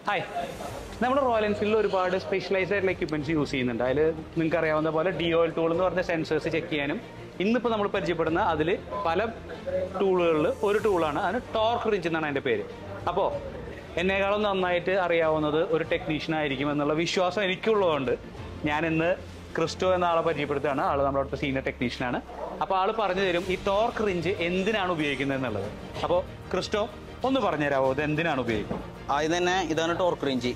Hi നമ്മുടെ royal എൻഫീൽഡിൽ ഒരുപാട് specialised ആയിട്ടുള്ള എക്യുപ്മെന്റ്സ് യൂസ് ചെയ്യുന്നുണ്ട് അതിൽ നിങ്ങൾക്ക് അറിയാവുന്ന പോലെ ഡിയോൽ ടൂൾ എന്ന് പറഞ്ഞ സെൻസേഴ്സ് ചെക്ക് ചെയ്യാനും ഇന്നിപ്പോൾ നമ്മൾ പരിചയപ്പെടുന്ന അതിൽ പല ടൂളുകളിൽ ഒരു ടൂളാണ് അതിന് ടോർക്ക് റിഞ്ച് എന്നാണ് അതിൻ്റെ പേര് അപ്പോൾ എന്നേക്കാളും നന്നായിട്ട് അറിയാവുന്നത് ഒരു ടെക്നീഷ്യൻ ആയിരിക്കും എന്നുള്ള വിശ്വാസം എനിക്കുള്ളതുകൊണ്ട് ഞാൻ ഇന്ന് ക്രിസ്റ്റോ എന്ന ആളെ പരിചയപ്പെടുത്തുകയാണ് ആൾ നമ്മുടെ അടുത്ത സീനിയർ ടെക്നീഷ്യനാണ് അപ്പോൾ ആൾ പറഞ്ഞു തരും ഈ ടോർക്ക് റിഞ്ച് എന്തിനാണ് ഉപയോഗിക്കുന്നത് എന്നുള്ളത് അപ്പോൾ ക്രിസ്റ്റോ ഒന്ന് പറഞ്ഞു തരാമോ ഇത് എന്തിനാണ് ഉപയോഗിക്കുന്നത് ആദ്യം തന്നെ ഇതാണ് ടോർക്ക് റേഞ്ച്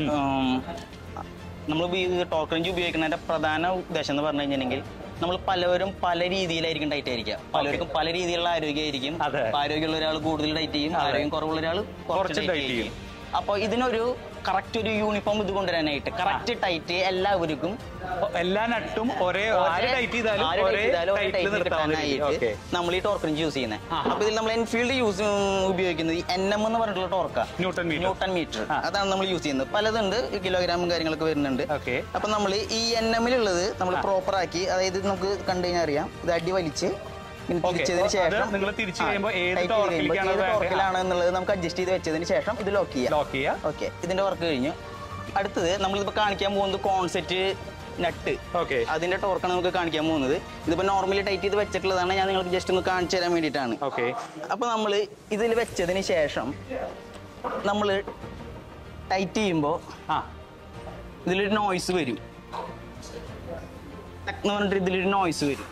നമ്മൾ ടോർക്ക് റേഞ്ച് ഉപയോഗിക്കുന്നതിന്റെ പ്രധാന ഉദ്ദേശം എന്ന് പറഞ്ഞു കഴിഞ്ഞിട്ടുണ്ടെങ്കിൽ നമ്മൾ പലവരും പല രീതിയിലായിരിക്കും ഡയറ്റ് ആയിരിക്കുക പലർക്കും പല രീതിയിലുള്ള ആരോഗ്യമായിരിക്കും അതെ. ഇപ്പൊ ആരോഗ്യമുള്ള ഒരാൾ കൂടുതൽ ഡയറ്റ് ചെയ്യും ആരോഗ്യം കുറവുള്ള ഒരാൾ കുറച്ച് കുറച്ച് diet ഡയറ്റ് ചെയ്യും. ചെയ്യും അപ്പൊ ഇതിനൊരു കറക്റ്റ് ഒരു യൂണിഫോം ഇത് കൊണ്ടുവരാനായിട്ട് കറക്റ്റ് ടൈറ്റ് എല്ലാവർക്കും അപ്പൊ എല്ലാ നട്ടും ഒരേ ആര് ടൈറ്റ് ചെയ്താലും ആര് ഒരേ tight ചെയ്താലും ഒരേ ടൈറ്റിൽ tight നിർത്താവുന്ന രീതി. കിട്ടാനായിട്ട് Okay. നമ്മൾ ഈ ടോർക്ക് റേഞ്ച് യൂസ് ചെയ്യുന്നത് ആ. അപ്പൊ ഇതിൽ നമ്മൾ എൻഫീൽഡ് യൂസ് ഉപയോഗിക്കുന്നത് എൻ എം എന്ന് പറഞ്ഞിട്ടുള്ള ടോർക്കാണ് ന്യൂട്ടൺ മീറ്റർ ന്യൂട്ടൺ മീറ്റർ ആ. അതാണ് നമ്മൾ യൂസ് ചെയ്യുന്നത് പലതുണ്ട് കിലോഗ്രാമും കാര്യങ്ങളൊക്കെ വരുന്നുണ്ട് ഓക്കെ അപ്പൊ നമ്മൾ ഈ എൻ എമ്മിലുള്ളത് നമ്മൾ പ്രോപ്പർ ആക്കി അതായത് നമുക്ക് കണ്ടു കഴിഞ്ഞാൽ അറിയാം ഇത് അടി വലിച്ച് ഇങ്ങനെ Okay. തിരിച്ചതിന് അത് ശേഷം നിങ്ങള് തിരിച്ച് ആ, കഴിയുമ്പോൾ ഏത് tight ചെയ്ത് torque-ലേക്കാണ് കഴിയുമ്പോൾ ഏത് വേണ്ടത്? ടോർക്കിലാണ് എന്നുള്ളത് നമുക്ക് അഡ്ജസ്റ്റ് ചെയ്ത് വെച്ചതിന് ശേഷം ഇത് ലോക്ക് ചെയ്യാം ലോക്ക് ചെയ്യുക ഓക്കെ ഇതിന്റെ വർക്ക് കഴിഞ്ഞു അടുത്തത് നമ്മളിപ്പോ കാണിക്കാൻ പോകുന്നത് കോൺസെറ്റ് നട്ട് ഓക്കെ അതിന്റെ ടോർക്കാണ് നമുക്ക് കാണിക്കാൻ പോകുന്നത് ഇതിപ്പോ നോർമലി ടൈറ്റ് ചെയ്ത് വെച്ചിട്ടുള്ളതാണ് ഞാൻ നിങ്ങൾക്ക് ജസ്റ്റ് ഒന്ന് കാണിച്ചു തരാൻ വേണ്ടിയിട്ടാണ് ഓക്കെ അപ്പൊ നമ്മൾ ഇതിൽ വെച്ചതിന് ശേഷം നമ്മൾ ടൈറ്റ് ചെയ്യുമ്പോൾ ആ ഇതിലൊരു നോയ്സ് വരും ടക്ക് എന്ന് പറഞ്ഞിട്ട് ഇതിലൊരു നോയ്സ് വരും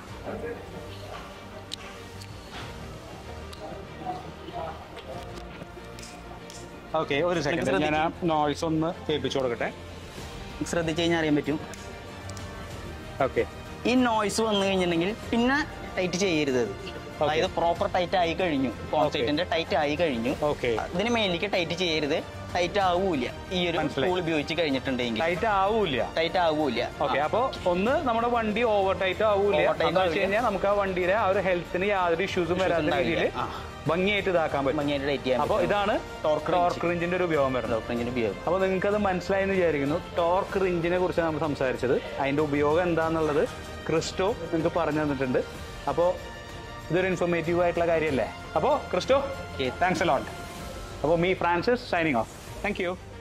ഓക്കെ ഒരു സെക്കൻഡ് ഞാൻ ആ നോയ്സ് ഒന്ന് കേൾപ്പിച്ചു കൊടുക്കട്ടെ ശ്രദ്ധിച്ചു കഴിഞ്ഞാൽ അറിയാൻ പറ്റും ഓക്കെ ഈ നോയ്സ് വന്നു കഴിഞ്ഞിട്ടുണ്ടെങ്കിൽ പിന്നെ ടൈറ്റ് ചെയ്യരുത് അത്. അതായത് പ്രോപ്പർ ടൈറ്റ് ആയി കഴിഞ്ഞു കോൺസെപ്റ്റിന്റെ ടൈറ്റ് ആയി കഴിഞ്ഞു ഓക്കെ ഇതിന് മേലേക്ക് ടൈറ്റ് ചെയ്യരുത് ടൈറ്റ് ആവൂല ഈ ഒരു മനസ്സിലായി. ടൂൾ ഉപയോഗിച്ച് കഴിഞ്ഞിട്ടുണ്ടെങ്കിൽ ടൈറ്റ് ആവൂല ടൈറ്റ് ആവൂല ഓക്കെ അപ്പൊ ഒന്ന് നമ്മുടെ വണ്ടി ഓവർ ടൈറ്റ് ആവൂല Over tight എന്താ വെച്ച് ആവില്ല. കഴിഞ്ഞാൽ നമുക്ക് ആ വണ്ടിയുടെ ആ ഒരു ഹെൽത്തിന് യാതൊരു ഇഷ്യൂസും വരാത്ത ഉണ്ടാവില്ല. രീതിയിൽ ആ. ഭംഗിയായിട്ട് ഇതാക്കാൻ പറ്റും ഭംഗിയായിട്ട് ടൈറ്റ് ചെയ്യാൻ അപ്പൊ ഇതാണ് Torque wrench. ടോർക്ക് റിഞ്ചിന്റെ ഒരു ഉപയോഗം വരുന്നത് ഡോക്ടറിന്റെ ഉപയോഗം അപ്പോൾ നിങ്ങൾക്ക് അത് മനസ്സിലായി എന്ന് വിചാരിക്കുന്നു ടോർക്ക് റിഞ്ചിനെ കുറിച്ച് നമ്മൾ സംസാരിച്ചത് അതിന്റെ ഉപയോഗം എന്താണെന്നുള്ളത് ക്രിസ്റ്റോ നിങ്ങൾക്ക് പറഞ്ഞു തന്നിട്ടുണ്ട് അപ്പോൾ ഇതൊരു ഇൻഫോർമേറ്റീവ് ആയിട്ടുള്ള കാര്യമല്ലേ അപ്പോൾ Christo Okay. Thanks a lot അപ്പോൾ me Francis signing off thank U